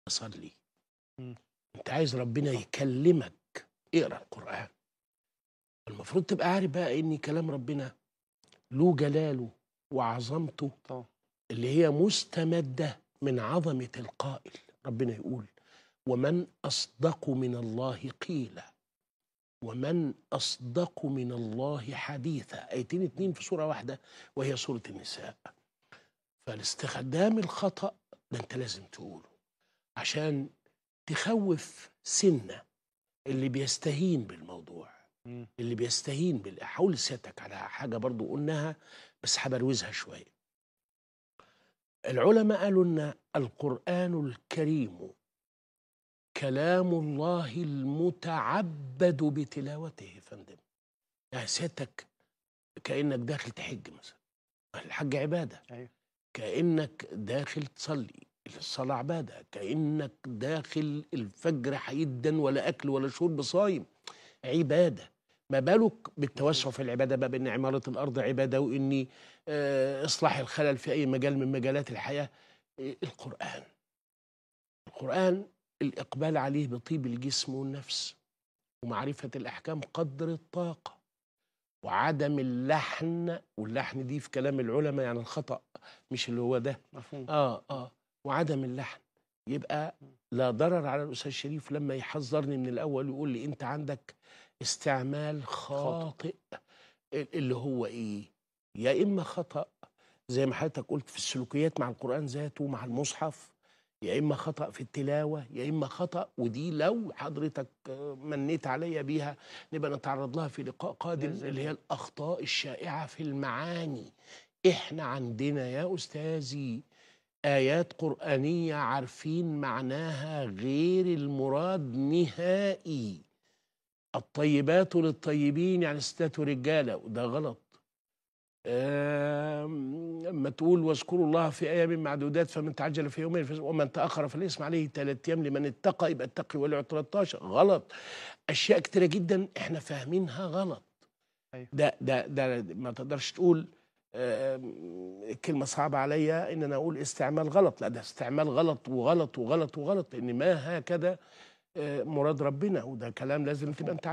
صلي مم. انت عايز ربنا يكلمك اقرا القران المفروض تبقى عارف بقى ان كلام ربنا له جلاله وعظمته طبعا اللي هي مستمده من عظمه القائل ربنا يقول ومن اصدق من الله قيلا ومن اصدق من الله حديثا ايتين اتنين في سوره واحده وهي سوره النساء فالاستخدام الخطا ده انت لازم تقوله عشان تخوف سنه اللي بيستهين بالموضوع مم. اللي بيستهين بال حاول سيادتك على حاجه برضو قلناها بس هبروزها شويه العلماء قالوا ان القران الكريم كلام الله المتعبد بتلاوته يا فندم يعني سيادتك كانك داخل تحج مثلا الحج عباده ايوه كانك داخل تصلي الصلاه عباده كانك داخل الفجر هيدن ولا اكل ولا شرب صايم عباده ما بالك بالتوسع في العباده بقى بان عماره الارض عباده واني آه، اصلاح الخلل في اي مجال من مجالات الحياه آه، القران القران الاقبال عليه بطيب الجسم والنفس ومعرفه الاحكام قدر الطاقه وعدم اللحن واللحن دي في كلام العلماء يعني الخطا مش اللي هو ده مفهوم اه اه وعدم اللحن يبقى لا ضرر على الاستاذ شريف لما يحذرني من الاول ويقول لي انت عندك استعمال خاطئ اللي هو ايه يا اما خطا زي ما حضرتك قلت في السلوكيات مع القران ذاته مع المصحف يا اما خطا في التلاوه يا اما خطا ودي لو حضرتك آه، منيت عليا بيها نبقى نتعرض لها في لقاء قادم بإذن اللي هي الاخطاء الشائعه في المعاني احنا عندنا يا استاذي آيات قرآنية عارفين معناها غير المراد نهائي الطيبات للطيبين يعني ستات ورجالة وده غلط آم، لما تقول واذكروا الله في أيام معدودات فمن تعجل في يومين فز- ومن تأخر فالاسم عليه ثلاث أيام لمن اتقى يبقى اتقي ولي 13 غلط أشياء كتيرة جدا احنا فاهمينها غلط أيوة. ده ده ده ما تقدرش تقول آم، كلمة صعبة عليا إن أنا أقول استعمال غلط لا ده استعمال غلط وغلط وغلط وغلط لأن ما هكذا آه، مراد ربنا وده كلام لازم تبقى أنت